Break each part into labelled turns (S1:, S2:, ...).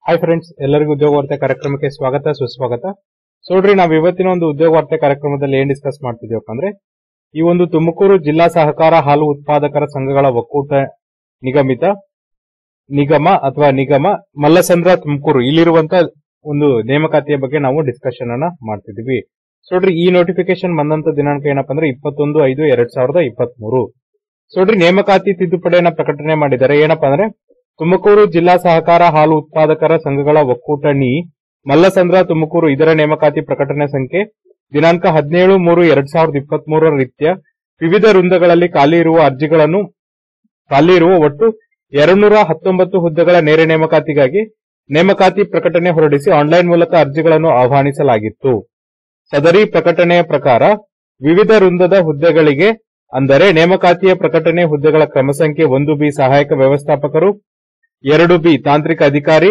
S1: hi friends ಎಲ್ಲರಿಗೂ ಉದ್ಯೋಗ ವಾರ್ತೆ ಕಾರ್ಯಕ್ರಮಕ್ಕೆ ಸ್ವಾಗತ ಸುಸ್ವಾಗತ ಸೊ ನೋಡ್ರಿ ನಾವು ಇವತ್ತಿನ ಒಂದು ಉದ್ಯೋಗ ವಾರ್ತೆ ಕಾರ್ಯಕ್ರಮದಲ್ಲಿ ಏನ್ ಡಿಸ್ಕಸ್ ಮಾಡ್ತಿದ್ದೇವಪ್ಪ ಅಂದ್ರೆ ಈ ಒಂದು ತುಮಕೂರು ಜಿಲ್ಲಾ ಸಹಕಾರ ಹಾಲು ಉತ್ಪಾದಕರ ಸಂಘಗಳ ಒಕ್ಕೂಟ ನಿಗಮಿತ ನಿಗಮ ಅಥವಾ ನಿಗಮ ಮಲ್ಲಸಂದ್ರ ತುಮಕೂರು ಇಲ್ಲಿರುವಂತ ಒಂದು ನೇಮಕಾತಿಯ ಬಗ್ಗೆ ನಾವು ಡಿಸ್ಕಷನ್ ಅನ್ನ ಮಾಡ್ತಿದೀವಿ ಸೊ ನೋಡ್ರಿ ಈ ನೋಟಿಫಿಕೇಶನ್ ಬಂದಂತ ದಿನಾಂಕ ಏನಪ್ಪಾ ಅಂದ್ರೆ ಇಪ್ಪತ್ತೊಂದು ಐದು ಎರಡ್ ಸಾವಿರದ ಇಪ್ಪತ್ತ್ ಮೂರು ಸೊ ನೋಡ್ರಿ ನೇಮಕಾತಿ ತಿದ್ದುಪಡಿಯನ್ನ ಪ್ರಕಟಣೆ ಮಾಡಿದ್ದಾರೆ ಏನಪ್ಪಾ ಅಂದ್ರೆ ತುಮಕೂರು ಜಿಲ್ಲಾ ಸಹಕಾರ ಹಾಲು ಉತ್ಪಾದಕರ ಸಂಘಗಳ ಒಕ್ಕೂಟ ನಿ ಮಲ್ಲಸಂದ್ರ ತುಮಕೂರು ಇದರ ನೇಮಕಾತಿ ಪ್ರಕಟಣೆ ಸಂಖ್ಯೆ ದಿನಾಂಕ ಹದಿನೇಳು ಮೂರು ಎರಡ್ ಸಾವಿರದ ಇಪ್ಪತ್ತ್ ಮೂರರ ರೀತ್ಯ ವಿವಿಧ ವೃಂದಗಳಲ್ಲಿ ಖಾಲಿ ಇರುವ ಅರ್ಜಿಗಳನ್ನು ಖಾಲಿ ಇರುವ ಒಟ್ಟು ಎರಡ್ನೂರ ಹತ್ತೊಂಬತ್ತು ಹುದ್ದೆಗಳ ನೇರ ನೇಮಕಾತಿಗಾಗಿ ನೇಮಕಾತಿ ಪ್ರಕಟಣೆ ಹೊರಡಿಸಿ ಆನ್ಲೈನ್ ಮೂಲಕ ಅರ್ಜಿಗಳನ್ನು ಆಹ್ವಾನಿಸಲಾಗಿತ್ತು ಸದರಿ ಪ್ರಕಟಣೆಯ ಪ್ರಕಾರ ವಿವಿಧ ವೃಂದದ ಹುದ್ದೆಗಳಿಗೆ ಅಂದರೆ ನೇಮಕಾತಿಯ ಪ್ರಕಟಣೆ ಹುದ್ದೆಗಳ ಕ್ರಮ ಸಂಖ್ಯೆ ಒಂದು ಬಿ ಸಹಾಯಕ ವ್ಯವಸ್ಥಾಪಕರು ಎರಡು ಬಿ ತಾಂತ್ರಿಕ ಅಧಿಕಾರಿ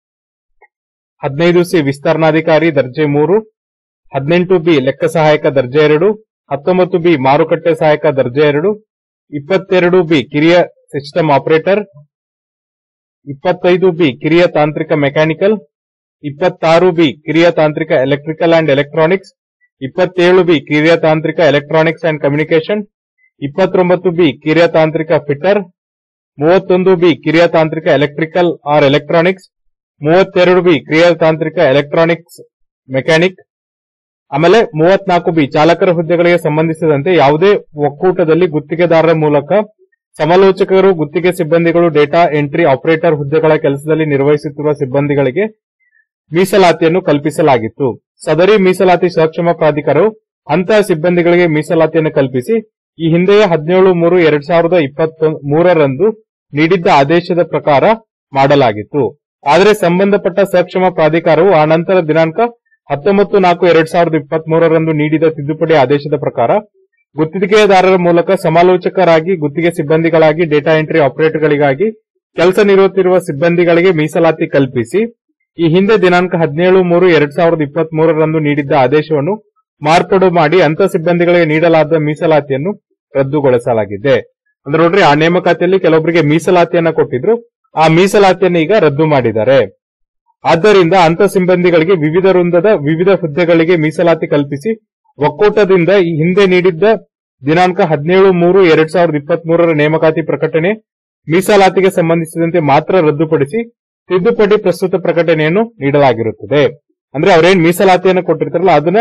S1: ಹದಿನೈದು ಸಿ ವಿಸ್ತರಣಾಧಿಕಾರಿ ದರ್ಜೆ ಮೂರು ಹದಿನೆಂಟು ಬಿ ಲೆಕ್ಕ ಸಹಾಯಕ ದರ್ಜೆ ಎರಡು ಹತ್ತೊಂಬತ್ತು ಬಿ ಮಾರುಕಟ್ಟೆ ಸಹಾಯಕ ದರ್ಜೆ ಎರಡು ಇಪ್ಪತ್ತೆರಡು ಬಿ ಕಿರಿಯ ಸಿಸ್ಟಮ್ ಆಪರೇಟರ್ ಇಪ್ಪತ್ತೈದು ಬಿ ಕಿರಿಯ ತಾಂತ್ರಿಕ ಮೆಕ್ಯಾನಿಕಲ್ ಇಪ್ಪತ್ತಾರು ಬಿ ಕಿರಿಯ ತಾಂತ್ರಿಕ ಎಲೆಕ್ಟ್ರಿಕಲ್ ಅಂಡ್ ಎಲೆಕ್ಟ್ರಾನಿಕ್ಸ್ ಇಪ್ಪತ್ತೇಳು ಬಿ ಕಿರಿಯ ತಾಂತ್ರಿಕ ಎಲೆಕ್ಟ್ರಾನಿಕ್ಸ್ ಅಂಡ್ ಕಮ್ಯುನಿಕೇಶನ್ ಇಪ್ಪತ್ತೊಂಬತ್ತು ಬಿ ಕಿರಿಯ ತಾಂತ್ರಿಕ ಫಿಟ್ಟರ್ ಮೂವತ್ತೊಂದು ಬಿ ಕಿರಿಯ ತಾಂತ್ರಿಕ ಎಲೆಕ್ಟ್ರಿಕಲ್ ಆರ್ ಎಲೆಕ್ಟ್ರಾನಿಕ್ಸ್ ಮೂವತ್ತೆರಡು ಬಿ ಕಿರಿಯ ತಾಂತ್ರಿಕ ಎಲೆಕ್ಟ್ರಾನಿಕ್ಸ್ ಮೆಕ್ಯಾನಿಕ್ ಆಮೇಲೆ ಮೂವತ್ನಾಲ್ಕು ಬಿ ಚಾಲಕರ ಹುದ್ದೆಗಳಿಗೆ ಸಂಬಂಧಿಸಿದಂತೆ ಯಾವುದೇ ಒಕ್ಕೂಟದಲ್ಲಿ ಗುತ್ತಿಗೆದಾರರ ಮೂಲಕ ಸಮಾಲೋಚಕರು ಗುತ್ತಿಗೆ ಸಿಬ್ಬಂದಿಗಳು ಡೇಟಾ ಎಂಟ್ರಿ ಆಪರೇಟರ್ ಹುದ್ದೆಗಳ ಕೆಲಸದಲ್ಲಿ ನಿರ್ವಹಿಸುತ್ತಿರುವ ಸಿಬ್ಬಂದಿಗಳಿಗೆ ಮೀಸಲಾತಿಯನ್ನು ಕಲ್ಪಿಸಲಾಗಿತ್ತು ಸದರಿ ಮೀಸಲಾತಿ ಸಕ್ಷಮ ಪ್ರಾಧಿಕಾರವು ಅಂತಹ ಸಿಬ್ಬಂದಿಗಳಿಗೆ ಮೀಸಲಾತಿಯನ್ನು ಕಲ್ಪಿಸಿ ಈ ಹಿಂದೆಯೇ ಹದಿನೇಳು ಮೂರು ಎರಡ್ ಸಾವಿರದ ಇಪ್ಪತ್ತ ಮೂರರಂದು ನೀಡಿದ್ದ ಆದೇಶದ ಪ್ರಕಾರ ಮಾಡಲಾಗಿತ್ತು ಆದರೆ ಸಂಬಂಧಪಟ್ಟ ಸಕ್ಷಮ ಪ್ರಾಧಿಕಾರವು ಆ ನಂತರ ದಿನಾಂಕ ಹತ್ತೊಂಬತ್ತು ನಾಲ್ಕು ಎರಡ್ ಸಾವಿರದ ಇಪ್ಪತ್ತ್ ಮೂರರಂದು ನೀಡಿದ ತಿದ್ದುಪಡಿ ಆದೇಶದ ಪ್ರಕಾರ ಗುತ್ತಿಗೆದಾರರ ಮೂಲಕ ಸಮಾಲೋಚಕರಾಗಿ ಗುತ್ತಿಗೆ ಸಿಬ್ಬಂದಿಗಳಾಗಿ ಡೇಟಾ ಎಂಟ್ರಿ ಆಪರೇಟರ್ಗಳಿಗಾಗಿ ಕೆಲಸ ನಿರ್ವಹಿಸುತ್ತಿರುವ ಸಿಬ್ಬಂದಿಗಳಿಗೆ ಮೀಸಲಾತಿ ಕಲ್ಪಿಸಿ ಈ ಹಿಂದೆ ದಿನಾಂಕ ಹದಿನೇಳು ಮೂರು ಎರಡ್ ಸಾವಿರದ ಇಪ್ಪತ್ತ್ ಮೂರರಂದು ನೀಡಿದ್ದ ಆದೇಶವನ್ನು ಮಾರ್ಪಾಡು ಮಾಡಿ ಅಂತ ಸಿಬ್ಬಂದಿಗಳಿಗೆ ನೀಡಲಾದ ಮೀಸಲಾತಿಯನ್ನು ರದ್ದುಗೊಳಿಸಲಾಗಿದೆ ಅಂದ್ರೆ ನೋಡ್ರಿ ಆ ನೇಮಕಾತಿಯಲ್ಲಿ ಕೆಲವೊಬ್ಬರಿಗೆ ಮೀಸಲಾತಿಯನ್ನ ಕೊಟ್ಟಿದ್ರು ಆ ಮೀಸಲಾತಿಯನ್ನು ಈಗ ರದ್ದು ಮಾಡಿದ್ದಾರೆ ಆದ್ದರಿಂದ ಅಂತ ಸಿಬ್ಬಂದಿಗಳಿಗೆ ವಿವಿಧ ವೃಂದದ ವಿವಿಧ ಹುದ್ದೆಗಳಿಗೆ ಮೀಸಲಾತಿ ಕಲ್ಪಿಸಿ ಒಕ್ಕೂಟದಿಂದ ಈ ಹಿಂದೆ ನೀಡಿದ್ದ ದಿನಾಂಕ ಹದಿನೇಳು ಮೂರು ಎರಡ್ ಸಾವಿರದ ಇಪ್ಪತ್ತ್ ಮೂರರ ನೇಮಕಾತಿ ಪ್ರಕಟಣೆ ಮೀಸಲಾತಿಗೆ ಸಂಬಂಧಿಸಿದಂತೆ ಮಾತ್ರ ರದ್ದುಪಡಿಸಿ ತಿದ್ದುಪಡಿ ಪ್ರಸ್ತುತ ಪ್ರಕಟಣೆಯನ್ನು ನೀಡಲಾಗಿರುತ್ತದೆ ಅಂದ್ರೆ ಅವರೇನ್ ಮೀಸಲಾತಿಯನ್ನು ಕೊಟ್ಟಿರ್ತಾರಲ್ಲ ಅದನ್ನ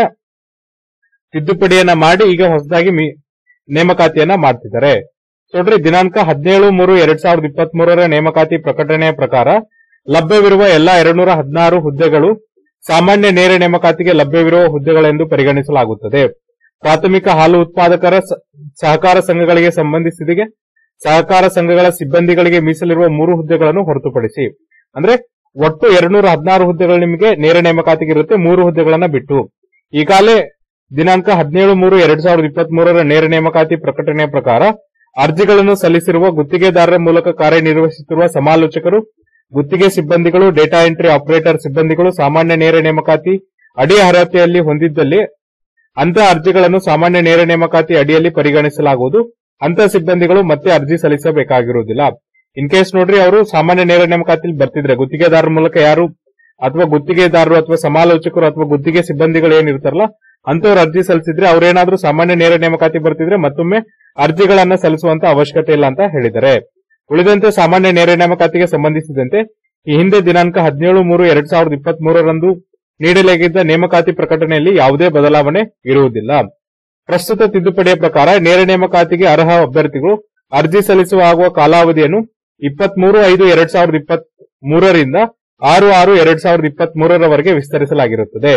S1: ತಿದ್ದುಪಡಿಯನ್ನ ಮಾಡಿ ಈಗ ಹೊಸದಾಗಿ ಮೀ- ನೇಮಕಾತಿಯನ್ನ ಮಾಡ್ತಿದ್ದಾರೆ ನೋಡ್ರಿ ದಿನಾಂಕ ಹದಿನೇಳು ಮೂರು ಎರಡ್ ಸಾವಿರದ ಇಪ್ಪತ್ತ್ ಮೂರರ ನೇಮಕಾತಿ ಪ್ರಕಟಣೆಯ ಪ್ರಕಾರ ಲಭ್ಯವಿರುವ ಎಲ್ಲಾ ಎರಡ್ನೂರ ಹದಿನಾರು ಹುದ್ದೆಗಳು ಸಾಮಾನ್ಯ ನೇರ ನೇಮಕಾತಿಗೆ ಲಭ್ಯವಿರುವ ಹುದ್ದೆಗಳೆಂದು ಪರಿಗಣಿಸಲಾಗುತ್ತದೆ ಪ್ರಾಥಮಿಕ ಹಾಲು ಉತ್ಪಾದಕರ ಸ- ಸಹಕಾರ ಸಂಘಗಳಿಗೆ ಸಂಬಂಧಿಸಿದ ಸಹಕಾರ ಸಂಘಗಳ ಸಿಬ್ಬಂದಿಗಳಿಗೆ ಮೀಸಲಿರುವ ಮೂರು ಹುದ್ದೆಗಳನ್ನು ಹೊರತುಪಡಿಸಿ ಅಂದ್ರೆ ಒಟ್ಟು ಎರಡ್ನೂರ ಹದಿನಾರು ಹುದ್ದೆಗಳು ನಿಮಗೆ ನೇರ ನೇಮಕಾತಿಗೆ ಇರುತ್ತೆ ಮೂರು ಹುದ್ದೆಗಳನ್ನ ಬಿಟ್ಟು ಈಗಾಗಲೇ ದಿನಾಂಕ ಹದಿನೇಳು ಮೂರು ಎರಡ್ ಸಾವಿರದ ಇಪ್ಪತ್ತ್ ಮೂರರ ನೇರ ನೇಮಕಾತಿ ಪ್ರಕಟಣೆಯ ಪ್ರಕಾರ ಅರ್ಜಿಗಳನ್ನು ಸಲ್ಲಿಸಿರುವ ಗುತ್ತಿಗೆದಾರರ ಮೂಲಕ ಕಾರ್ಯನಿರ್ವಹಿಸುತ್ತಿರುವ ಸಮಾಲೋಚಕರು ಗುತ್ತಿಗೆ ಸಿಬ್ಬಂದಿಗಳು ಡೇಟಾ ಎಂಟ್ರಿ ಆಪರೇಟರ್ ಸಿಬ್ಬಂದಿಗಳು ಸಾಮಾನ್ಯ ನೇರ ನೇಮಕಾತಿ ಅಡಿ ಅರ್ಹತೆಯಲ್ಲಿ ಹೊಂದಿದ್ದಲ್ಲಿ ಅಂತ ಅರ್ಜಿಗಳನ್ನು ಸಾಮಾನ್ಯ ನೇರ ನೇಮಕಾತಿ ಅಡಿಯಲ್ಲಿ ಪರಿಗಣಿಸಲಾಗುವುದು ಅಂತ ಸಿಬ್ಬಂದಿಗಳು ಮತ್ತೆ ಅರ್ಜಿ ಸಲ್ಲಿಸಬೇಕಾಗಿರುವುದಿಲ್ಲ ಇನ್ ಕೇಸ್ ನೋಡ್ರಿ ಅವರು ಸಾಮಾನ್ಯ ನೇರ ನೇಮಕಾತಿಯಲ್ಲಿ ಬರ್ತಿದ್ರೆ ಗುತ್ತಿಗೆದಾರರ ಮೂಲಕ ಯಾರು ಅಥವಾ ಗುತ್ತಿಗೆದಾರರು ಅಥವಾ ಸಮಾಲೋಚಕರು ಅಥವಾ ಗುತ್ತಿಗೆ ಸಿಬ್ಬಂದಿಗಳು ಏನಿರ್ತಾರಲ್ಲ ಅಂತವ್ರು ಅರ್ಜಿ ಸಲ್ಲಿಸಿದ್ರೆ ಅವ್ರೇನಾದ್ರೂ ಸಾಮಾನ್ಯ ನೇರ ನೇಮಕಾತಿ ಬರ್ತಿದ್ರೆ ಮತ್ತೊಮ್ಮೆ ಅರ್ಜಿಗಳನ್ನ ಸಲ್ಲಿಸುವಂತ ಅವಶ್ಯಕತೆ ಇಲ್ಲ ಅಂತ ಹೇಳಿದ್ದಾರೆ ಉಳಿದಂತೆ ಸಾಮಾನ್ಯ ನೇರ ನೇಮಕಾತಿಗೆ ಸಂಬಂಧಿಸಿದಂತೆ ಈ ಹಿಂದೆ ದಿನಾಂಕ ಹದಿನೇಳು ಮೂರು ಎರಡ್ ಸಾವಿರದ ಇಪ್ಪತ್ತ್ ಮೂರರಂದು ನೀಡಲಾಗಿದ್ದ ನೇಮಕಾತಿ ಪ್ರಕಟಣೆಯಲ್ಲಿ ಯಾವುದೇ ಬದಲಾವಣೆ ಇರುವುದಿಲ್ಲ ಪ್ರಸ್ತುತ ತಿದ್ದುಪಡಿಯ ಪ್ರಕಾರ ನೇರ ನೇಮಕಾತಿಗೆ ಅರ್ಹ ಅಭ್ಯರ್ಥಿಗಳು ಅರ್ಜಿ ಸಲ್ಲಿಸುವ ಆಗುವ ಕಾಲಾವಧಿಯನ್ನು ಇಪ್ಪತ್ಮೂರು ಐದು ಎರಡ್ ಸಾವಿರದ ಇಪ್ಪತ್ತ್ ಮೂರರಿಂದ ಆರು ಆರು ಎರಡ್ ಸಾವಿರದ ಇಪ್ಪತ್ತ್ ಮೂರರವರೆಗೆ ವಿಸ್ತರಿಸಲಾಗಿರುತ್ತದೆ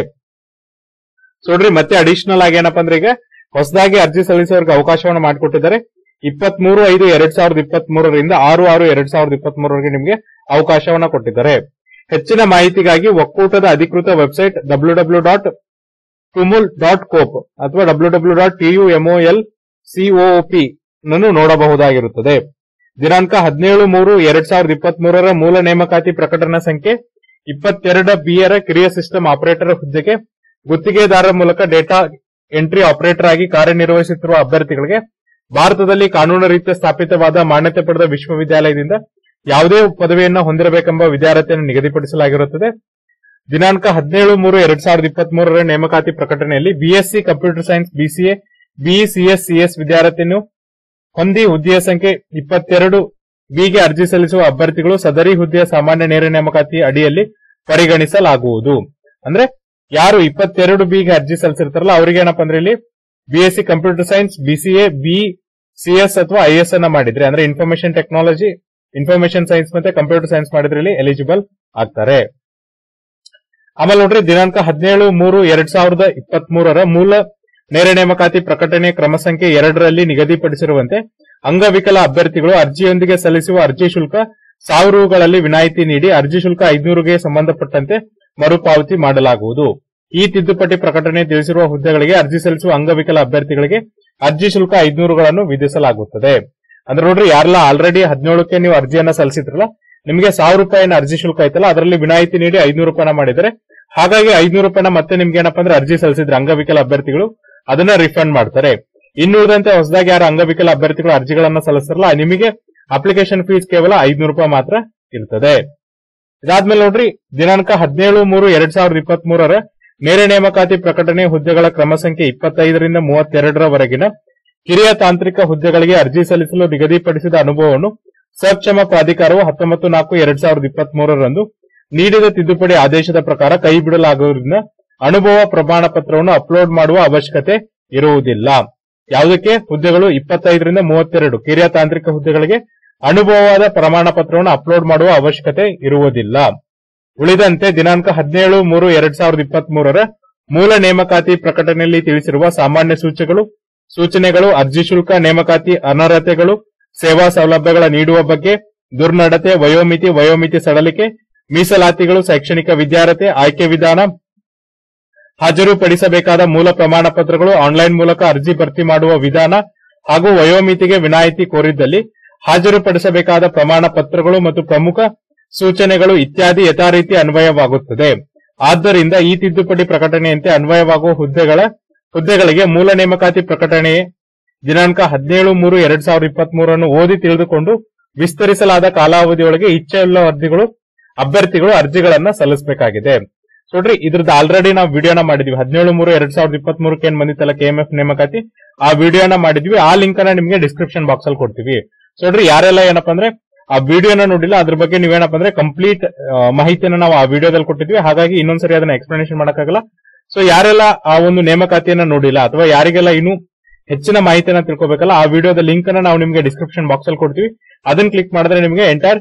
S1: ಸೊ ನೋಡ್ರಿ ಮತ್ತೆ ಅಡಿಷನಲ್ ಆಗಿ ಏನಪ್ಪಾ ಅಂದ್ರೆ ಈಗ ಹೊಸದಾಗಿ ಅರ್ಜಿ ಸಲ್ಲಿಸೋರ್ಗೆ ಅವಕಾಶವನ್ನು ಮಾಡಿಕೊಟ್ಟಿದ್ದಾರೆ ಇಪ್ಪತ್ಮೂರು ಐದು ಎರಡ್ ಸಾವಿರದ ಇಪ್ಪತ್ತ್ ಮೂರರಿಂದ ಆರು ಆರು ಎರಡ್ ಸಾವಿರದ ಇಪ್ಪತ್ತ್ ಮೂರವರೆಗೆ ನಿಮಗೆ ಅವಕಾಶವನ್ನ ಕೊಟ್ಟಿದ್ದಾರೆ ಹೆಚ್ಚಿನ ಮಾಹಿತಿಗಾಗಿ ಒಕ್ಕೂಟದ ಅಧಿಕೃತ website W W dot Tumul dot coop ಅಥವಾ W W dot T U M O L C O P ನನ್ನು ನೋಡಬಹುದಾಗಿರುತ್ತದೆ ದಿನಾಂಕ ಹದಿನೇಳು ಮೂರು ಎರಡ್ ಸಾವಿರದ ಇಪ್ಪತ್ತ್ ಮೂರರ ಮೂಲ ನೇಮಕಾತಿ ಪ್ರಕಟಣಾ ಸಂಖ್ಯೆ ಇಪ್ಪತ್ತೆರಡ ಬಿಯರ ಕಿರಿಯ ಸಿಸ್ಟಮ್ ಆಪರೇಟರ್ ಹುದ್ದೆಗೆ ಗುತ್ತಿಗೆದಾರರ ಮೂಲಕ ಡೇಟಾ ಎಂಟ್ರಿ ಆಪರೇಟರ್ ಆಗಿ ಕಾರ್ಯನಿರ್ವಹಿಸುತ್ತಿರುವ ಅಭ್ಯರ್ಥಿಗಳಿಗೆ ಭಾರತದಲ್ಲಿ ಕಾನೂನು ರೀತ್ಯ ಸ್ಥಾಪಿತವಾದ ಮಾನ್ಯತೆ ಪಡೆದ ವಿಶ್ವವಿದ್ಯಾಲಯದಿಂದ ಯಾವುದೇ ಪದವಿಯನ್ನ ಹೊಂದಿರಬೇಕೆಂಬ ವಿದ್ಯಾರ್ಥಿಯನ್ನು ನಿಗದಿಪಡಿಸಲಾಗಿರುತ್ತದೆ ದಿನಾಂಕ ಹದಿನೇಳು ಮೂರು ಎರಡ್ ಸಾವಿರದ ಇಪ್ಪತ್ತ್ ಮೂರರ ನೇಮಕಾತಿ ಪ್ರಕಟಣೆಯಲ್ಲಿ BSc computer science BCA BE CS CS ವಿದ್ಯಾರ್ಥಿಯನ್ನು ಹೊಂದಿ ಹುದ್ದೆಯ ಸಂಖ್ಯೆ ಇಪ್ಪತ್ತೆರಡು ಬಿಗೆ ಅರ್ಜಿ ಸಲ್ಲಿಸುವ ಅಭ್ಯರ್ಥಿಗಳು ಸದರಿ ಹುದ್ದೆಯ ಸಾಮಾನ್ಯ ನೇರ ನೇಮಕಾತಿ ಅಡಿಯಲ್ಲಿ ಪರಿಗಣಿಸಲಾಗುವುದು ಅಂದ್ರೆ ಯಾರು ಇಪ್ಪತ್ತೆರಡು ಬಿಗೆ ಅರ್ಜಿ ಸಲ್ಲಿಸಿರ್ತಾರಲ್ಲ ಅವರಿಗೆ ಏನಪ್ಪಾ ಅಂದ್ರೆ ಇಲ್ಲಿ BSc computer science BCA B CS ಅಥವಾ ಐಎಸ್ ಅನ್ನ ಮಾಡಿದ್ರೆ ಅಂದ್ರೆ ಇನ್ಫಾರ್ಮೇಶನ್ ಟೆಕ್ನಾಲಜಿ ಇನ್ಫಾರ್ಮೇಶನ್ ಸೈನ್ಸ್ ಮತ್ತೆ ಕಂಪ್ಯೂಟರ್ ಸೈನ್ಸ್ ಮಾಡಿದ್ರೆ ಇಲ್ಲಿ ಎಲಿಜಿಬಲ್ ಆಗ್ತಾರೆ ಆಮೇಲೆ ನೋಡ್ರಿ ದಿನಾಂಕ ಹದಿನೇಳು ಮೂರು ಎರಡ್ ಸಾವಿರದ ಇಪ್ಪತ್ತ್ ಮೂರರ ಮೂಲ ನೇರ ನೇಮಕಾತಿ ಪ್ರಕಟಣೆ ಕ್ರಮ ಸಂಖ್ಯೆ ಎರಡರಲ್ಲಿ ನಿಗದಿಪಡಿಸಿರುವಂತೆ ಅಂಗವಿಕಲ ಅಭ್ಯರ್ಥಿಗಳು ಅರ್ಜಿಯೊಂದಿಗೆ ಸಲ್ಲಿಸುವ ಅರ್ಜಿ ಶುಲ್ಕ ಸಾವಿರ ರುಗಳಲ್ಲಿ ವಿನಾಯಿತಿ ನೀಡಿ ಅರ್ಜಿ ಶುಲ್ಕ ಐದುನೂರುಗೆ ಸಂಬಂಧಪಟ್ಟಂತೆ ಮರುಪಾವತಿ ಮಾಡಲಾಗುವುದು ಈ ತಿದ್ದುಪಡಿ ಪ್ರಕಟಣೆ ತಿಳಿಸಿರುವ ಹುದ್ದೆಗಳಿಗೆ ಅರ್ಜಿ ಸಲ್ಲಿಸುವ ಅಂಗವಿಕಲ ಅಭ್ಯರ್ಥಿಗಳಿಗೆ ಅರ್ಜಿ ಶುಲ್ಕ ಐದುನೂರುಗಳನ್ನು ವಿಧಿಸಲಾಗುತ್ತದೆ ಅಂದ್ರೆ ನೋಡ್ರಿ ಯಾರೆಲ್ಲ ಆಲ್ರೆಡಿ ಹದಿನೇಳಕ್ಕೆ ನೀವು ಅರ್ಜಿಯನ್ನ ಸಲ್ಲಿಸಿದ್ರಲ್ಲ ನಿಮಗೆ ಸಾವಿರ ರೂಪಾಯಿನ ಅರ್ಜಿ ಶುಲ್ಕ ಐತಲ್ಲ ಅದರಲ್ಲಿ ವಿನಾಯಿತಿ ನೀಡಿ ಐನೂರು ರೂಪಾಯಿನ ಮಾಡಿದರೆ ಹಾಗಾಗಿ ಐನೂರು ರೂಪಾಯಿನ ಮತ್ತೆ ನಿಮ್ಗೆ ಏನಪ್ಪಾ ಅಂದ್ರೆ ಅರ್ಜಿ ಸಲ್ಲಿಸಿದ್ರೆ ಅಂಗವಿಕಲ ಅಭ್ಯರ್ಥಿಗಳು ಅದನ್ನ ರಿಫಂಡ್ ಮಾಡ್ತಾರೆ ಇನ್ನುಳಿದಂತೆ ಹೊಸದಾಗಿ ಯಾರು ಅಂಗವಿಕಲ ಅಭ್ಯರ್ಥಿಗಳು ಅರ್ಜಿಗಳನ್ನ ಸಲ್ಲಿಸ್ತಾರಲ್ಲ ನಿಮಗೆ ಅಪ್ಲಿಕೇಶನ್ ಫೀಸ್ ಕೇವಲ ಐದ್ನೂರು ರೂಪಾಯಿ ಮಾತ್ರ ಇರ್ತದೆ ಇದಾದ್ಮೇಲೆ ನೋಡ್ರಿ ದಿನಾಂಕ ಹದಿನೇಳು ಮೂರು ಎರಡ್ ಸಾವಿರದ ಇಪ್ಪತ್ತ್ ಮೂರರ ನೇರ ನೇಮಕಾತಿ ಪ್ರಕಟಣೆ ಹುದ್ದೆಗಳ ಕ್ರಮ ಸಂಖ್ಯೆ ಇಪ್ಪತ್ತೈದರಿಂದ ಮೂವತ್ತೆರಡರವರೆಗಿನ ಹಿರಿಯ ತಾಂತ್ರಿಕ ಹುದ್ದೆಗಳಿಗೆ ಅರ್ಜಿ ಸಲ್ಲಿಸಲು ನಿಗದಿಪಡಿಸಿದ ಅನುಭವವನ್ನು ಸಕ್ಷಮ ಪ್ರಾಧಿಕಾರವು ಹತ್ತೊಂಬತ್ತು ನಾಲ್ಕು ಎರಡ್ ಸಾವಿರದ ಇಪ್ಪತ್ತ್ ಮೂರರಂದು ನೀಡಿದ ತಿದ್ದುಪಡಿ ಆದೇಶದ ಪ್ರಕಾರ ಕೈ ಬಿಡಲಾಗುವುದರಿಂದ ಅನುಭವ ಪ್ರಮಾಣ ಪತ್ರವನ್ನು ಅಪ್ಲೋಡ್ ಮಾಡುವ ಅವಶ್ಯಕತೆ ಇರುವುದಿಲ್ಲ ಯಾವುದಕ್ಕೆ ಹುದ್ದೆಗಳು ಇಪ್ಪತ್ತೈದರಿಂದ ಮೂವತ್ತೆರಡು ಕಿರಿಯ ತಾಂತ್ರಿಕ ಹುದ್ದೆಗಳಿಗೆ ಅನುಭವವಾದ ಪ್ರಮಾಣ ಪತ್ರವನ್ನು ಅಪ್ಲೋಡ್ ಮಾಡುವ ಅವಶ್ಯಕತೆ ಇರುವುದಿಲ್ಲ ಉಳಿದಂತೆ ದಿನಾಂಕ ಹದಿನೇಳು ಮೂರು ಎರಡ್ ಸಾವಿರದ ಇಪ್ಪತ್ತ್ ಮೂರರ ಮೂಲ ನೇಮಕಾತಿ ಪ್ರಕಟಣೆಯಲ್ಲಿ ತಿಳಿಸಿರುವ ಸಾಮಾನ್ಯ ಸೂಚನೆಗಳು ಸೂಚನೆಗಳು ಅರ್ಜಿ ಶುಲ್ಕ ನೇಮಕಾತಿ ಅನರ್ಹತೆಗಳು ಸೇವಾ ಸೌಲಭ್ಯಗಳ ನೀಡುವ ಬಗ್ಗೆ ದುರ್ನಡತೆ ವಯೋಮಿತಿ ವಯೋಮಿತಿ ಸಡಲಿಕೆ ಮೀಸಲಾತಿಗಳು ಶೈಕ್ಷಣಿಕ ವಿದ್ಯಾರ್ಹತೆ ಆಯ್ಕೆ ವಿಧಾನ ಹಾಜರುಪಡಿಸಬೇಕಾದ ಮೂಲ ಪ್ರಮಾಣ ಪತ್ರಗಳು ಆನ್ಲೈನ್ ಮೂಲಕ ಅರ್ಜಿ ಭರ್ತಿ ಮಾಡುವ ವಿಧಾನ ಹಾಗೂ ವಯೋಮಿತಿಗೆ ವಿನಾಯಿತಿ ಕೋರಿದ್ದಲ್ಲಿ ಹಾಜರುಪಡಿಸಬೇಕಾದ ಪ್ರಮಾಣ ಪತ್ರಗಳು ಮತ್ತು ಪ್ರಮುಖ ಸೂಚನೆಗಳು ಇತ್ಯಾದಿ ಯಥಾರೀತಿ ಅನ್ವಯವಾಗುತ್ತದೆ ಆದ್ದರಿಂದ ಈ ತಿದ್ದುಪಡಿ ಪ್ರಕಟಣೆಯಂತೆ ಅನ್ವಯವಾಗುವ ಹುದ್ದೆಗಳ ಹುದ್ದೆಗಳಿಗೆ ಮೂಲ ನೇಮಕಾತಿ ಪ್ರಕಟಣೆ ದಿನಾಂಕ ಹದಿನೇಳು ಮೂರು ಎರಡ್ ಸಾವಿರದ ಇಪ್ಪತ್ತ್ ಮೂರನ್ನು ಓದಿ ತಿಳಿದುಕೊಂಡು ವಿಸ್ತರಿಸಲಾದ ಕಾಲಾವಧಿಯೊಳಗೆ ಇಚ್ಛೆಯುಳ್ಳ ಅರ್ಜಿಗಳು ಅಭ್ಯರ್ಥಿಗಳು ಅರ್ಜಿಗಳನ್ನ ಸಲ್ಲಿಸಬೇಕಾಗಿದೆ ನೋಡ್ರಿ ಇದ್ರದ್ದು ಆಲ್ರೆಡಿ ನಾವು ವಿಡಿಯೋನ ಮಾಡಿದ್ವಿ ಹದಿನೇಳು ಮೂರು ಎರಡ್ ಸಾವಿರದ ಇಪ್ಪತ್ತ್ ಮೂರಕ್ಕೆ ಏನ್ ಬಂದಿತ್ತಲ್ಲ ಕೆಎಂಎಫ್ ನೇಮಕಾತಿ ಆ ವಿಡಿಯೋನ ಮಾಡಿದ್ವಿ ಆ ಲಿಂಕ್ ಅನ್ನ ನಿಮ್ಗೆ ಡಿಸ್ಕ್ರಿಪ್ಷನ್ ಬಾಕ್ಸ್ ಅಲ್ಲಿ ಕೊಡ್ತೀವಿ ಸೊ ನೋಡ್ರಿ ಯಾರೆಲ್ಲ ಏನಪ್ಪಾ ಅಂದ್ರೆ ಆ ವಿಡಿಯೋನ ನೋಡಿಲ್ಲ ಅದ್ರ ಬಗ್ಗೆ ನೀವೇನಪ್ಪ ಅಂದ್ರೆ ಕಂಪ್ಲೀಟ್ ಮಾಹಿತಿಯನ್ನ ನಾವು ಆ ವಿಡಿಯೋದಲ್ಲಿ ಕೊಟ್ಟಿದ್ವಿ ಹಾಗಾಗಿ ಇನ್ನೊಂದ್ಸರಿ ಅದನ್ನ ಎಕ್ಸ್ಪ್ಲನೇಷನ್ ಮಾಡಕ್ಕಾಗಲ್ಲ ಸೊ ಯಾರೆಲ್ಲ ಆ ಒಂದು ನೇಮಕಾತಿಯನ್ನ ನೋಡಿಲ್ಲ ಅಥವಾ ಯಾರಿಗೆಲ್ಲ ಇನ್ನೂ ಹೆಚ್ಚಿನ ಮಾಹಿತಿಯನ್ನ ತಿಳ್ಕೊಬೇಕಲ್ಲ ಆ ವಿಡಿಯೋದ ಲಿಂಕ್ ಅನ್ನ ನಾವು ನಿಮ್ಗೆ ಡಿಸ್ಕ್ರಿಪ್ಷನ್ ಬಾಕ್ಸ್ ಅಲ್ಲಿ ಕೊಡ್ತೀವಿ ಅದನ್ನ ಕ್ಲಿಕ್ ಮಾಡಿದ್ರೆ ನಿಮಗೆ ಎಂಟೈರ್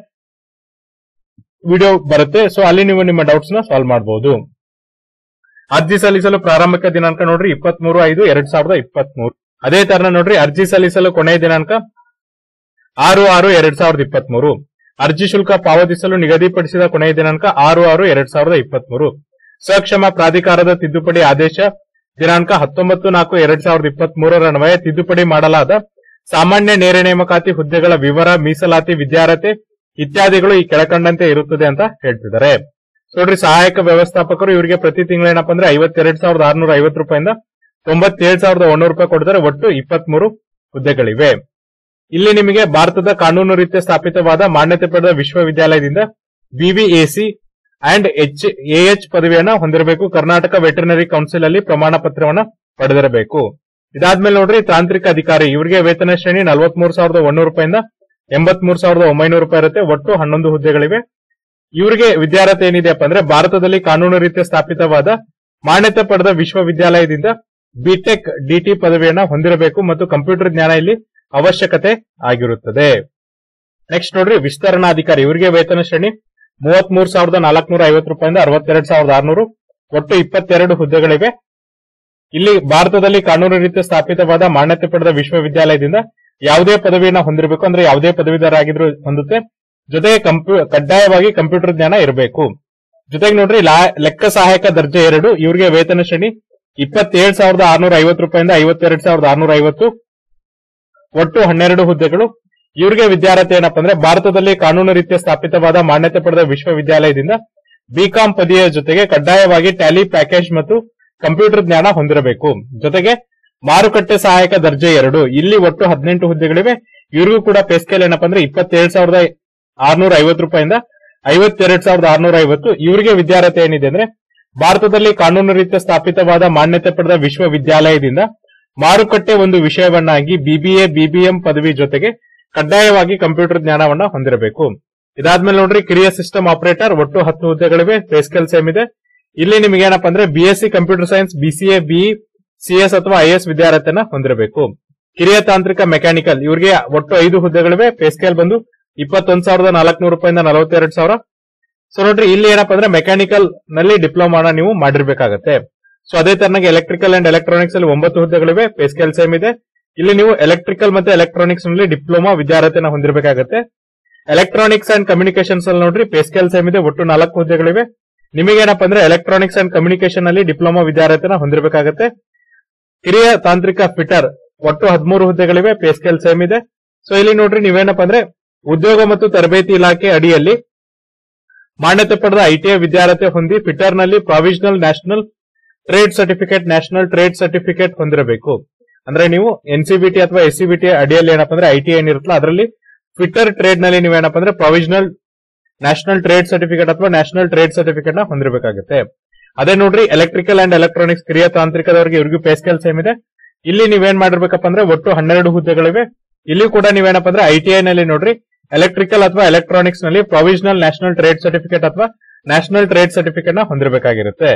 S1: ವಿಡಿಯೋ ಬರುತ್ತೆ ಸೊ ಅಲ್ಲಿ ನೀವು ನಿಮ್ಮ ಡೌಟ್ಸ್ ನ ಸಾಲ್ವ್ ಮಾಡಬಹುದು ಅರ್ಜಿ ಸಲ್ಲಿಸಲು ಪ್ರಾರಂಭಿಕ ದಿನಾಂಕ ನೋಡ್ರಿ ಇಪ್ಪತ್ತ್ ಮೂರು ಐದು ಎರಡ್ ಸಾವಿರದ ಇಪ್ಪತ್ತ್ ಮೂರು ಅದೇ ತರ ನೋಡ್ರಿ ಅರ್ಜಿ ಸಲ್ಲಿಸಲು ಕೊನೆಯ ದಿನಾಂಕ ಆರು ಆರು ಎರಡ್ ಸಾವಿರದ ಇಪ್ಪತ್ತ್ ಮೂರು ಅರ್ಜಿ ಶುಲ್ಕ ಪಾವತಿಸಲು ನಿಗದಿಪಡಿಸಿದ ಕೊನೆಯ ದಿನಾಂಕ ಆರು ಆರು ಎರಡ್ ಸಾವಿರದ ಇಪ್ಪತ್ತ್ ಮೂರು ಸಕ್ಷಮ ಪ್ರಾಧಿಕಾರದ ತಿದ್ದುಪಡಿ ಆದೇಶ ದಿನಾಂಕ ಹತ್ತೊಂಬತ್ತು ನಾಲ್ಕು ಎರಡ್ ಸಾವಿರದ ಇಪ್ಪತ್ತ್ ಮೂರರ ಅನ್ವಯ ತಿದ್ದುಪಡಿ ಮಾಡಲಾದ ಸಾಮಾನ್ಯ ನೇರ ನೇಮಕಾತಿ ಹುದ್ದೆಗಳ ವಿವರ ಮೀಸಲಾತಿ ವಿದ್ಯಾರ್ಹತೆ ಇತ್ಯಾದಿಗಳು ಈ ಕೆಳಕಂಡಂತೆ ಇರುತ್ತದೆ ಅಂತ ಹೇಳ್ತಿದ್ದಾರೆ ನೋಡ್ರಿ ಸಹಾಯಕ ವ್ಯವಸ್ಥಾಪಕರು ಇವರಿಗೆ ಪ್ರತಿ ತಿಂಗಳು ಏನಪ್ಪಾ ಅಂದ್ರೆ ಐವತ್ತೆರಡ್ ಸಾವಿರದ ಆರ್ನೂರ ಐವತ್ತು ರೂಪಾಯಿಂದ ತೊಂಬತ್ತೇಳು ಸಾವಿರದ ಒಂದೂರು ರೂಪಾಯಿ ಕೊಡ್ತಾರೆ ಒಟ್ಟು ಇಪ್ಪತ್ತ್ ಮೂರು ಹುದ್ದೆಗಳಿವೆ ಇಲ್ಲಿ ನಿಮಗೆ ಭಾರತದ ಕಾನೂನು ರೀತ್ಯ ಸ್ಥಾಪಿತವಾದ ಮಾನ್ಯತೆ ಪಡೆದ ವಿಶ್ವವಿದ್ಯಾಲಯದಿಂದ ಬಿವಿಎಸಿ ಅಂಡ್ ಎಚ್ ಎಎಚ್ ಪದವಿಯನ್ನ ಹೊಂದಿರಬೇಕು ಕರ್ನಾಟಕ ವೆಟರ್ನರಿ ಕೌನ್ಸಿಲ್ ಅಲ್ಲಿ ಪ್ರಮಾಣ ಪತ್ರವನ್ನ ಪಡೆದಿರಬೇಕು ಇದಾದ್ಮೇಲೆ ನೋಡ್ರಿ ತಾಂತ್ರಿಕ ಅಧಿಕಾರಿ ಇವರಿಗೆ ವೇತನ ಶ್ರೇಣಿ ನಲವತ್ಮೂರು ಸಾವಿರದ ಒಂದೂರು ರೂಪಾಯಿಂದ ಎಂಬತ್ಮೂರು ಸಾವಿರದ ಒಂಬೈನೂರು ರೂಪಾಯಿ ಇರುತ್ತೆ ಒಟ್ಟು ಹನ್ನೊಂದು ಹುದ್ದೆಗಳಿವೆ ಇವರಿಗೆ ವಿದ್ಯಾರ್ಹತೆ ಏನಿದೆಯಪ್ಪ ಅಂದ್ರೆ ಭಾರತದಲ್ಲಿ ಕಾನೂನು ರೀತ್ಯ ಸ್ಥಾಪಿತವಾದ ಮಾನ್ಯತೆ ಪಡೆದ ವಿಶ್ವವಿದ್ಯಾಲಯದಿಂದ ಬಿಟೆಕ್ ಡಿಟಿ ಪದವಿಯನ್ನ ಹೊಂದಿರಬೇಕು ಮತ್ತು ಕಂಪ್ಯೂಟರ್ ಜ್ಞಾನ ಇಲ್ಲಿ ಅವಶ್ಯಕತೆ ಆಗಿರುತ್ತದೆ ನೆಕ್ಸ್ಟ್ ನೋಡ್ರಿ ವಿಸ್ತರಣಾಧಿಕಾರಿ ಇವರಿಗೆ ವೇತನ ಶ್ರೇಣಿ ಮೂವತ್ಮೂರು ಸಾವಿರದ ನಾಲ್ಕನೂರ ಐವತ್ತು ರೂಪಾಯಿಂದ ಅರವತ್ತೆರಡು ಸಾವಿರದ ಆರ್ನೂರು ಒಟ್ಟು ಇಪ್ಪತ್ತೆರಡು ಹುದ್ದೆಗಳಿವೆ ಇಲ್ಲಿ ಭಾರತದಲ್ಲಿ ಕಾನೂನು ರೀತ್ಯ ಸ್ಥಾಪಿತವಾದ ಮಾನ್ಯತೆ ಪಡೆದ ವಿಶ್ವವಿದ್ಯಾಲಯದಿಂದ ಯಾವುದೇ ಪದವಿಯನ್ನ ಹೊಂದಿರಬೇಕು ಅಂದ್ರೆ ಯಾವುದೇ ಪದವೀಧರ ಆಗಿದ್ರು ಹೊಂದುತ್ತೆ ಜೊತೆಗೆ ಕಂಪ್ಯೂ ಕಡ್ಡಾಯವಾಗಿ ಕಂಪ್ಯೂಟರ್ ಜ್ಞಾನ ಇರಬೇಕು ಜೊತೆಗೆ ನೋಡ್ರಿ ಲಾ- ಲೆಕ್ಕ ಸಹಾಯಕ ದರ್ಜೆ ಎರಡು ಇವರಿಗೆ ವೇತನ ಶ್ರೇಣಿ ಇಪ್ಪತ್ತೇಳು ಸಾವಿರದ ಆರ್ನೂರ ಐವತ್ತು ರೂಪಾಯಿಂದ ಐವತ್ತೆರಡು ಸಾವಿರದ ಆರ್ನೂರ ಐವತ್ತು ಒಟ್ಟು ಹನ್ನೆರಡು ಹುದ್ದೆಗಳು ಇವರಿಗೆ ವಿದ್ಯಾರ್ಹತೆ ಏನಪ್ಪಾ ಅಂದ್ರೆ ಭಾರತದಲ್ಲಿ ಕಾನೂನು ರೀತ್ಯ ಸ್ಥಾಪಿತವಾದ ಮಾನ್ಯತೆ ಪಡೆದ ವಿಶ್ವವಿದ್ಯಾಲಯದಿಂದ ಬಿಕಾಂ ಪದವಿಯ ಜೊತೆಗೆ ಕಡ್ಡಾಯವಾಗಿ ಟ್ಯಾಲಿ ಪ್ಯಾಕೇಜ್ ಮತ್ತು ಕಂಪ್ಯೂಟರ್ ಜ್ಞಾನ ಹೊಂದಿರಬೇಕು ಜೊತೆಗೆ ಮಾರುಕಟ್ಟೆ ಸಹಾಯಕ ದರ್ಜೆ ಎರಡು ಇಲ್ಲಿ ಒಟ್ಟು ಹದಿನೆಂಟು ಹುದ್ದೆಗಳಿವೆ ಇವ್ರಿಗೂ ಕೂಡ ಪೇ ಸ್ಕೇಲ್ ಏನಪ್ಪಾ ಅಂದ್ರೆ ಇಪ್ಪತ್ತೇಳು ಸಾವಿರದ ಆರ್ನೂರ ಐವತ್ತು ರೂಪಾಯಿಂದ ಐವತ್ತೆರಡು ಸಾವಿರದ ಆರ್ನೂರ ಐವತ್ತು ಇವರಿಗೆ ವಿದ್ಯಾರ್ಹತೆ ಏನಿದೆ ಅಂದ್ರೆ ಭಾರತದಲ್ಲಿ ಕಾನೂನು ರೀತ್ಯ ಸ್ಥಾಪಿತವಾದ ಮಾನ್ಯತೆ ಪಡೆದ ವಿಶ್ವವಿದ್ಯಾಲಯದಿಂದ ಮಾರುಕಟ್ಟೆ ಒಂದು ವಿಷಯವನ್ನಾಗಿ ಬಿಬಿಎ ಬಿಬಿಎಂ ಪದವಿ ಜೊತೆಗೆ ಕಡ್ಡಾಯವಾಗಿ ಕಂಪ್ಯೂಟರ್ ಜ್ಞಾನವನ್ನ ಹೊಂದಿರಬೇಕು ಇದಾದ್ಮೇಲೆ ನೋಡ್ರಿ ಕಿರಿಯ ಸಿಸ್ಟಮ್ ಆಪರೇಟರ್ ಒಟ್ಟು ಹತ್ತು ಹುದ್ದೆಗಳಿವೆ ಪೇ ಸ್ಕೇಲ್ ಸೇಮ್ ಇದೆ ಇಲ್ಲಿ ನಿಮ್ಗೆ ಏನಪ್ಪಾ ಅಂದ್ರೆ BSc computer science BCA BE CS ಅಥವಾ ಐಎಸ್ ವಿದ್ಯಾರ್ಥಿಯನ್ನ ಹೊಂದಿರಬೇಕು ಕಿರಿಯ ತಾಂತ್ರಿಕ ಮೆಕ್ಯಾನಿಕಲ್ ಇವರಿಗೆ ಒಟ್ಟು ಐದು ಹುದ್ದೆಗಳಿವೆ ಪೇ ಸ್ಕೇಲ್ ಬಂದು ಇಪ್ಪತ್ತೊಂದ್ ಸಾವಿರದ ನಾಲ್ಕನೂರು ರೂಪಾಯಿಂದ ನಲವತ್ತೆರಡು ಸಾವಿರ ಸೊ ನೋಡ್ರಿ ಇಲ್ಲಿ ಏನಪ್ಪಾ ಅಂದ್ರೆ ಮೆಕ್ಯಾನಿಕಲ್ ನಲ್ಲಿ ಡಿಪ್ಲೊಮಾನ ನೀವು ಮಾಡಿರ್ಬೇಕಾಗತ್ತೆ ಸೊ ಅದೇ ತರನಾಗಿ ಎಲೆಕ್ಟ್ರಿಕಲ್ ಅಂಡ್ ಎಲೆಕ್ಟ್ರಾನಿಕ್ಸ್ ಅಲ್ಲಿ ಒಂಬತ್ತು ಹುದ್ದೆಗಳಿವೆ ಪೇ ಸ್ಕೇಲ್ ಸೇಮ್ ಇದೆ ಇಲ್ಲಿ ನೀವು ಎಲೆಕ್ಟ್ರಿಕಲ್ ಮತ್ತೆ ಎಲೆಕ್ಟ್ರಾನಿಕ್ಸ್ ನಲ್ಲಿ ಡಿಪ್ಲೊಮಾ ವಿದ್ಯಾರ್ಥಿನ ಹೊಂದಿರಬೇಕಾಗತ್ತೆ ಎಲೆಕ್ಟ್ರಾನಿಕ್ಸ್ ಅಂಡ್ ಕಮ್ಯುನಿಕೇಶನ್ಸ್ ಅಲ್ಲಿ ನೋಡ್ರಿ ಪೇ ಸ್ಕೇಲ್ ಸೇಮ್ ಇದೆ ಒಟ್ಟು ನಾಲ್ಕು ಹುದ್ದೆಗಳಿವೆ ನಿಮಗೇನಪ್ಪ ಅಂದ್ರೆ ಎಲೆಕ್ಟ್ರಾನಿಕ್ಸ್ ಅಂಡ್ ಕಮ್ಯುನಿಕೇಶನ್ ಅಲ್ಲಿ ಡಿಪ್ಲೊಮಾ ವಿದ್ಯಾರ್ಥಿನ ಹೊಂದಿರಬೇಕಾಗತ್ತೆ ಕಿರಿಯ ತಾಂತ್ರಿಕ ಫಿಟರ್ ಒಟ್ಟು ಹದಿಮೂರು ಹುದ್ದೆಗಳಿವೆ ಪೇ ಸ್ಕೇಲ್ ಸೇಮ್ ಇದೆ ಸೊ ಇಲ್ಲಿ ನೋಡ್ರಿ ನೀವೇನಪ್ಪ ಅಂದ್ರೆ ಉದ್ಯೋಗ ಮತ್ತು ತರಬೇತಿ ಇಲಾಖೆ ಅಡಿಯಲ್ಲಿ ಮಾನ್ಯತೆ ಪಡೆದ ಐಟಿಐ ವಿದ್ಯಾರ್ಥಿ ಹೊಂದಿ ಫಿಟರ್ ನಲ್ಲಿ provisional national trade certificate national trade certificate ಹೊಂದಿರಬೇಕು ಅಂದ್ರೆ ನೀವು ಎನ್ಸಿಬಿಟಿ ಅಥವಾ ಎಸ್ಸಿಬಿಟಿ ಅಡಿಯಲ್ಲಿ ಏನಪ್ಪ ಅಂದ್ರೆ ಐಟಿ ಏನಿರುತ್ತಲ್ಲ ಅದರಲ್ಲಿ ಫಿಟ್ಟರ್ ಟ್ರೇಡ್ ನಲ್ಲಿ ನೀವೇನಪ್ಪ ಅಂದ್ರೆ ಪ್ರಾವಿಷನಲ್ ನ್ಯಾಷನಲ್ ಟ್ರೇಡ್ ಸರ್ಟಿಫಿಕೇಟ್ ಅಥವಾ ನ್ಯಾಷನಲ್ ಟ್ರೇಡ್ ಸರ್ಟಿಫಿಕೇಟ್ ನ ಹೊಂದಿರಬೇಕಾಗುತ್ತೆ ಅದೇ ನೋಡ್ರಿ ಎಲೆಕ್ಟ್ರಿಕಲ್ ಅಂಡ್ ಎಲೆಕ್ಟ್ರಾನಿಕ್ಸ್ ಕಿರಿಯ ತಾಂತ್ರಿಕದವರಿಗೆ ಇವ್ರಿಗೂ ಪೇ ಸ್ಕೇಲ್ ಸೇಮ್ ಇದೆ ಇಲ್ಲಿ ನೀವೇನ್ ಮಾಡಿರ್ಬೇಕಪ್ಪ ಅಂದ್ರೆ ಒಟ್ಟು ಹನ್ನೆರಡು ಹುದ್ದೆಗಳಿವೆ ಇಲ್ಲಿ ಕೂಡ ನೀವೇನಪ್ಪ ಅಂದ್ರೆ ಐಟಿಐ ನಲ್ಲಿ ನೋಡ್ರಿ ಎಲೆಕ್ಟ್ರಿಕಲ್ ಅಥವಾ ಎಲೆಕ್ಟ್ರಾನಿಕ್ಸ್ ನಲ್ಲಿ ಪ್ರಾವಿಷನಲ್ ನ್ಯಾಷನಲ್ ಟ್ರೇಡ್ ಸರ್ಟಿಫಿಕೇಟ್ ಅಥವಾ ನ್ಯಾಷನಲ್ ಟ್ರೇಡ್ ಸರ್ಟಿಫಿಕೇಟ್ ನ ಹೊಂದಿರಬೇಕಾಗಿರುತ್ತೆ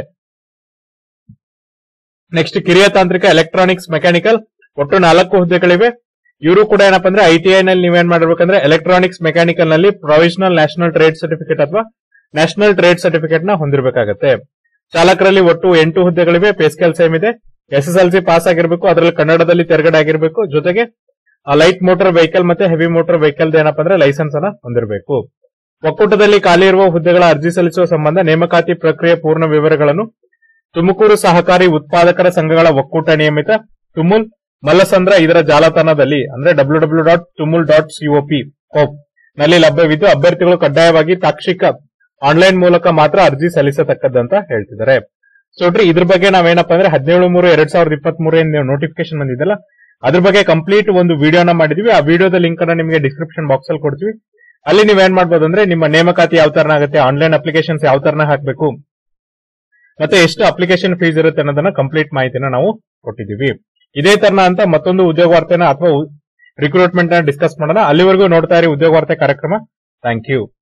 S1: ನೆಕ್ಸ್ಟ್ ಕಿರಿಯ ತಾಂತ್ರಿಕ ಎಲೆಕ್ಟ್ರಾನಿಕ್ಸ್ ಮೆಕ್ಯಾನಿಕಲ್ ಒಟ್ಟು ನಾಲ್ಕು ಹುದ್ದೆಗಳಿವೆ ಇವರು ಕೂಡ ಏನಪ್ಪಾ ಅಂದ್ರೆ ಐಟಿಐ ನಲ್ಲಿ ನೀವೇನ್ ಮಾಡಿರ್ಬೇಕಂದ್ರೆ ಎಲೆಕ್ಟ್ರಾನಿಕ್ಸ್ ಮೆಕ್ಯಾನಿಕಲ್ ನಲ್ಲಿ ಪ್ರೊವಿಷನಲ್ ನ್ಯಾಷನಲ್ ಟ್ರೇಡ್ ಸರ್ಟಿಫಿಕೇಟ್ ಅಥವಾ ನ್ಯಾಷನಲ್ ಟ್ರೇಡ್ ಸರ್ಟಿಫಿಕೇಟ್ ನ ಹೊಂದಿರಬೇಕಾಗುತ್ತೆ ಚಾಲಕರಲ್ಲಿ ಒಟ್ಟು ಎಂಟು ಹುದ್ದೆಗಳಿವೆ ಪೇ ಸ್ಕೇಲ್ ಸೇಮ್ ಇದೆ S S L C pass ಆಗಿರಬೇಕು ಅದರಲ್ಲಿ ಕನ್ನಡದಲ್ಲಿ ತೆರಗಡೆ ಆಗಿರಬೇಕು ಜೊತೆಗೆ ಲೈಟ್ ಮೋಟಾರ್ ವೆಹಿಕಲ್ ಮತ್ತೆ ಹೆವಿ ಮೋಟಾರ್ ವೆಹಿಕಲ್ ಏನಪ್ಪಾ ಅಂದ್ರೆ ಲೈಸೆನ್ಸ್ ಅನ್ನ ಹೊಂದಿರಬೇಕು ಒಕ್ಕೂಟದಲ್ಲಿ ಖಾಲಿ ಇರುವ ಹುದ್ದೆಗಳ ಅರ್ಜಿ ಸಲ್ಲಿಸುವ ಸಂಬಂಧ ನೇಮಕಾತಿ ಪ್ರಕ್ರಿಯೆ ಪೂರ್ಣ ವಿವರಗಳನ್ನು ತುಮಕೂರು ಸಹಕಾರಿ ಉತ್ಪಾದಕರ ಸಂಘಗಳ ಒಕ್ಕೂಟ ನಿಯಮಿತ ತುಮುಲ್ ಮಲ್ಲಸಂದ್ರ ಇದರ ಜಾಲತಾಣದಲ್ಲಿ ಅಂದ್ರೆ W W dot Tumul dot C O P coop ನಲ್ಲಿ ಲಭ್ಯವಿದ್ದು ಅಭ್ಯರ್ಥಿಗಳು ಕಡ್ಡಾಯವಾಗಿ ತಾಕ್ಷಿಕ ಆನ್ಲೈನ್ ಮೂಲಕ ಮಾತ್ರ ಅರ್ಜಿ ಸಲ್ಲಿಸತಕ್ಕದ್ದಂತ ಹೇಳ್ತಿದ್ದಾರೆ ಸೊ ನೋಡ್ರಿ ಇದ್ರ ಬಗ್ಗೆ ನಾವೇನಪ್ಪ ಅಂದ್ರೆ ಹದಿನೇಳು ಮೂರು ಎರಡ್ ಸಾವಿರದ ಇಪ್ಪತ್ತ್ ಮೂರು ನೋಟಿಫಿಕೇಶನ್ ಬಂದಿದ್ದಲ್ಲ ಅದ್ರ ಬಗ್ಗೆ ಕಂಪ್ಲೀಟ್ ಒಂದು ವಿಡಿಯೋನ ಮಾಡಿದ್ವಿ ಆ ವಿಡಿಯೋದ ಲಿಂಕ್ ಅನ್ನ ನಿಮಗೆ ಡಿಸ್ಕ್ರಿಪ್ಷನ್ ಬಾಕ್ಸ್ ಅಲ್ಲಿ ಕೊಡ್ತೀವಿ ಅಲ್ಲಿ ನೀವೇನ್ ಮಾಡ್ಬೋದು ಅಂದ್ರೆ ನಿಮ್ಮ ನೇಮಕಾತಿ ಯಾವ ತರನ ಆಗುತ್ತೆ ಆನ್ಲೈನ್ ಅಪ್ಲಿಕೇಶನ್ಸ್ ಯಾವ ತರನ ಹಾಕ್ಬೇಕು ಮತ್ತೆ ಎಷ್ಟು ಅಪ್ಲಿಕೇಶನ್ ಫೀಸ್ ಇರುತ್ತೆ ಅನ್ನೋದನ್ನ ಕಂಪ್ಲೀಟ್ ಮಾಹಿತಿನ ನಾವು ಕೊಟ್ಟಿದ್ದೀವಿ ಇದೇ ತರನ ಅಂತ ಮತ್ತೊಂದು ಉದ್ಯೋಗ ವಾರ್ತೆನ ಅಥವಾ ರಿಕ್ರೂಟ್ಮೆಂಟ್ ನ ಡಿಸ್ಕಸ್ ಮಾಡೋಣ ಅಲ್ಲಿವರೆಗೂ ನೋಡ್ತಾ ಇರಿ ಉದ್ಯೋಗ ವಾರ್ತೆ ಕಾರ್ಯಕ್ರಮ ಥ್ಯಾಂಕ್ ಯು